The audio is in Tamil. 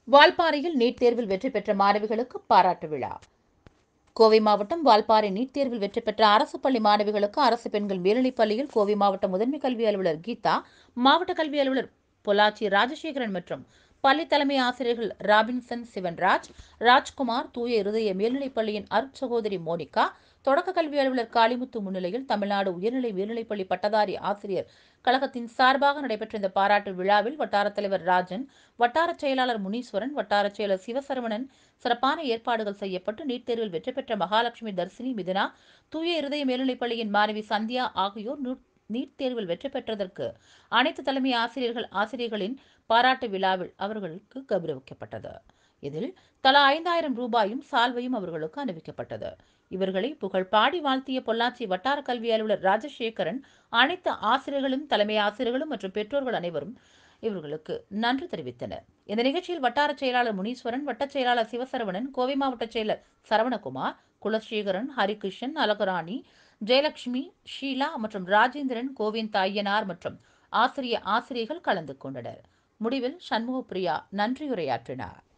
வால்பாறையில் நீட் தேர்வில் வெற்றி பெற்ற மாணவிகளுக்கு பாராட்டு விழா கோவை மாவட்டம் வால்பாறை நீட் தேர்வில் வெற்றி பெற்ற அரசு பள்ளி மாணவிகளுக்கு அரசு பெண்கள் மேல்நிலைப் பள்ளியில் கோவை மாவட்ட முதன்மை கல்வி அலுவலர் கீதா மாவட்ட கல்வி அலுவலர் பொள்ளாச்சி ராஜசேகரன் மற்றும் பள்ளி தலைமை ஆசிரியர்கள் ராபின்சன் சிவன்ராஜ் ராஜ்குமார் தூய இருதய மேல்நிலைப் பள்ளியின் அருட்சகோதரி மோனிகா தொடக்க கல்வி அலுவலர் காளிமுத்து முன்னிலையில் தமிழ்நாடு உயர்நிலை மேல்நிலைப்பள்ளி பட்டதாரி ஆசிரியர் கழகத்தின் சார்பாக நடைபெற்ற இந்த பாராட்டு விழாவில் வட்டாரத் தலைவர் ராஜன் வட்டார செயலாளர் முனீஸ்வரன் வட்டார செயலர் சிவசரவணன் சிறப்பான ஏற்பாடுகள் செய்யப்பட்டு நீட் தேர்வில் வெற்றி பெற்ற மகாலட்சுமி தர்சினி மிதுனா தூய இருதய மேல்நிலைப்பள்ளியின் மாணவி சந்தியா ஆகியோர் நூ- நீட் தேர்வில் வெற்றி பெற்றதற்கு அனைத்து தலைமை ஆசிரியர்கள் ஆசிரியர்களின் பாராட்டு விழாவில் அவர்களுக்கு கௌரவிக்கப்பட்டது இதில் தலா ஐந்தாயிரம் ரூபாயும் சால்வையும் அவர்களுக்கு அணிவிக்கப்பட்டது இவர்களை புகழ் பாடி வாழ்த்திய பொள்ளாச்சி வட்டார கல்வி அலுவலர் ராஜசேகரன் அனைத்து ஆசிரியர்களும் தலைமை ஆசிரியர்களும் மற்றும் பெற்றோர்கள் அனைவரும் இவர்களுக்கு நன்றி தெரிவித்தனர் இந்த நிகழ்ச்சியில் வட்டார செயலாளர் முனீஸ்வரன் வட்டச் செயலாளர் சிவசரவணன் கோவை மாவட்ட செயலர் சரவணகுமார் குலசேகரன் ஹரிகிருஷ்ணன் அழகராணி ஜெயலட்சுமி ஷீலா மற்றும் ராஜேந்திரன் கோவிந்த் ஐயனார் மற்றும் ஆசிரிய ஆசிரியர்கள் கலந்து கொண்டனர் முடிவில் சண்முகப்பிரியா நன்றியுரையாற்றினார்